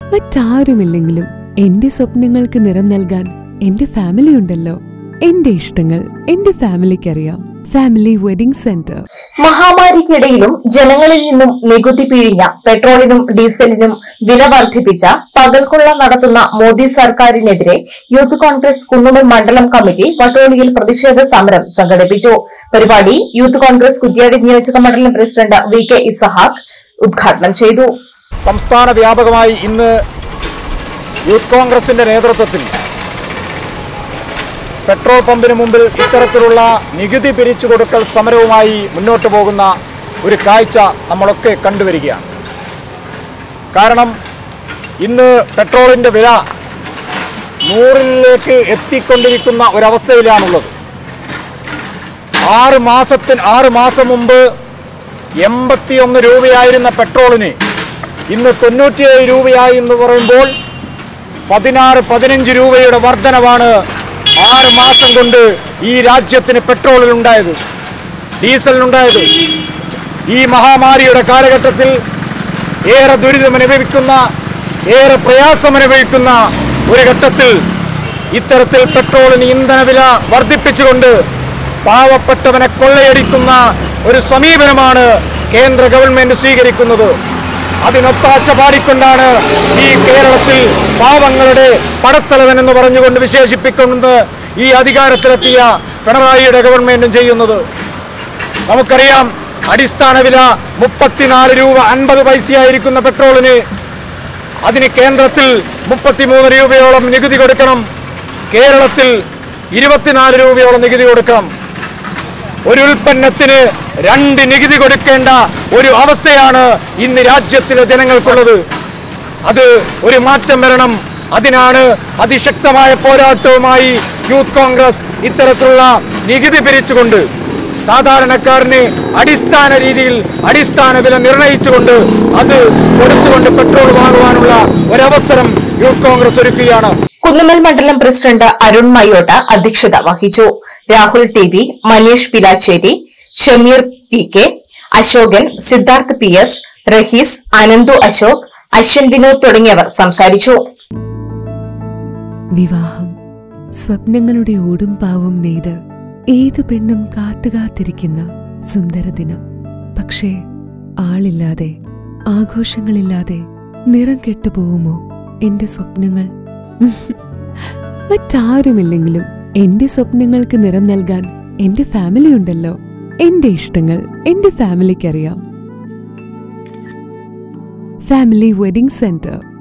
മറ്റാരുമില്ലെങ്കിലും എന്റെ സ്വപ്നങ്ങൾക്ക് നിറം നൽകാൻ എന്റെ ഫാമിലി ഉണ്ടല്ലോ എന്റെ ഇഷ്ടങ്ങൾ എന്റെ ഫാമിലിക്കറിയാം ഫാമിലി വെഡിംഗ് സെന്റർ മഹാമാരിക്കിടയിലും ജനങ്ങളിൽ നിന്നും നികുതി പിഴിഞ്ഞ പെട്രോളിനും ഡീസലിനും വില വർദ്ധിപ്പിച്ച പകൽക്കൊള്ള നടത്തുന്ന മോദി സർക്കാരിനെതിരെ യൂത്ത് കോൺഗ്രസ് കുന്നുമ്മൽ മണ്ഡലം കമ്മിറ്റി വട്ടോളിയിൽ പ്രതിഷേധ സമരം സംഘടിപ്പിച്ചു പരിപാടി യൂത്ത് കോൺഗ്രസ് കുറ്റ്യാടി നിയോജക മണ്ഡലം പ്രസിഡന്റ് വി കെ ഇസഹാഖ് ഉദ്ഘാടനം ചെയ്തു സംസ്ഥാന വ്യാപകമായി ഇന്ന് യൂത്ത് കോൺഗ്രസിന്റെ നേതൃത്വത്തിൽ പെട്രോൾ പമ്പിന് മുമ്പിൽ ഇത്തരത്തിലുള്ള നികുതി പിരിച്ചു കൊടുക്കൽ സമരവുമായി മുന്നോട്ട് പോകുന്ന ഒരു കാഴ്ച നമ്മളൊക്കെ കണ്ടുവരികയാണ് കാരണം ഇന്ന് പെട്രോളിൻ്റെ വില നൂറിലേക്ക് എത്തിക്കൊണ്ടിരിക്കുന്ന ഒരവസ്ഥയിലാണുള്ളത് ആറ് മാസത്തിന് ആറ് മാസം മുമ്പ് എൺപത്തിയൊന്ന് രൂപയായിരുന്ന പെട്രോളിന് ഇന്ന് തൊണ്ണൂറ്റിയേഴ് രൂപയായി എന്ന് പറയുമ്പോൾ പതിനാറ് പതിനഞ്ച് രൂപയുടെ വർധനവാണ് ആറ് മാസം കൊണ്ട് ഈ രാജ്യത്തിന് പെട്രോളിലുണ്ടായത് ഡീസലിനുണ്ടായത് ഈ മഹാമാരിയുടെ കാലഘട്ടത്തിൽ ഏറെ ദുരിതമനുഭവിക്കുന്ന ഏറെ പ്രയാസമനുഭവിക്കുന്ന ഒരു ഘട്ടത്തിൽ ഇത്തരത്തിൽ പെട്രോളിന് ഇന്ധനവില വർദ്ധിപ്പിച്ചുകൊണ്ട് പാവപ്പെട്ടവനെ കൊള്ളയടിക്കുന്ന ഒരു സമീപനമാണ് കേന്ദ്ര ഗവൺമെന്റ് സ്വീകരിക്കുന്നത് അതിനൊത്താശ പാടിക്കൊണ്ടാണ് ഈ കേരളത്തിൽ പാവങ്ങളുടെ പടത്തലവൻ എന്ന് പറഞ്ഞുകൊണ്ട് വിശേഷിപ്പിക്കുന്നത് ഈ അധികാരത്തിലെത്തിയ പിണറായിയുടെ ഗവൺമെന്റും ചെയ്യുന്നത് നമുക്കറിയാം അടിസ്ഥാന വില മുപ്പത്തിനാല് രൂപ അൻപത് പൈസയായിരിക്കുന്ന പെട്രോളിന് അതിന് കേന്ദ്രത്തിൽ മുപ്പത്തിമൂന്ന് രൂപയോളം നികുതി കൊടുക്കണം കേരളത്തിൽ ഇരുപത്തിനാല് രൂപയോളം നികുതി കൊടുക്കണം ഒരു ഉൽപ്പന്നത്തിന് രണ്ട് നികുതി കൊടുക്കേണ്ട ഒരു അവസ്ഥയാണ് ഇന്ന് രാജ്യത്തിലെ ജനങ്ങൾക്കുള്ളത് അത് ഒരു മാറ്റം വരണം അതിനാണ് അതിശക്തമായ പോരാട്ടവുമായി യൂത്ത് കോൺഗ്രസ് ഇത്തരത്തിലുള്ള നികുതി പിരിച്ചുകൊണ്ട് സാധാരണക്കാരന് അടിസ്ഥാന രീതിയിൽ അടിസ്ഥാന വില നിർണയിച്ചുകൊണ്ട് അത് കൊടുത്തുകൊണ്ട് പെട്രോൾ വാങ്ങുവാനുള്ള ഒരവസരം യൂത്ത് കോൺഗ്രസ് ഒരുക്കുകയാണ് കുന്നുമ്മൽ മണ്ഡലം പ്രസിഡന്റ് അരുൺ മയോട്ട അധ്യക്ഷത വഹിച്ചു Rahul T V Manish Pilachery Shameer P K Ashokan Siddharth P S Rahees Ananthu Ashok Ashwan Vinod തുടങ്ങിയവർ സംസാരിച്ചു വിവാഹം സ്വപ്നങ്ങളുടെ ഓടും പാവും നെയ്ത് ഏത് പെണ്ണും കാത്തുകാത്തിരിക്കുന്ന സുന്ദര ദിനം പക്ഷേ ആളില്ലാതെ ആഘോഷങ്ങളില്ലാതെ നിറം കെട്ടുപോകുമോ എന്റെ സ്വപ്നങ്ങൾ മറ്റാരുമില്ലെങ്കിലും എന്റെ സ്വപ്നങ്ങൾക്ക് നിറം നൽകാൻ എന്റെ ഫാമിലി ഉണ്ടല്ലോ എന്റെ ഇഷ്ടങ്ങൾ എന്റെ ഫാമിലിക്കറിയാം ഫാമിലി വെഡിംഗ് സെന്റർ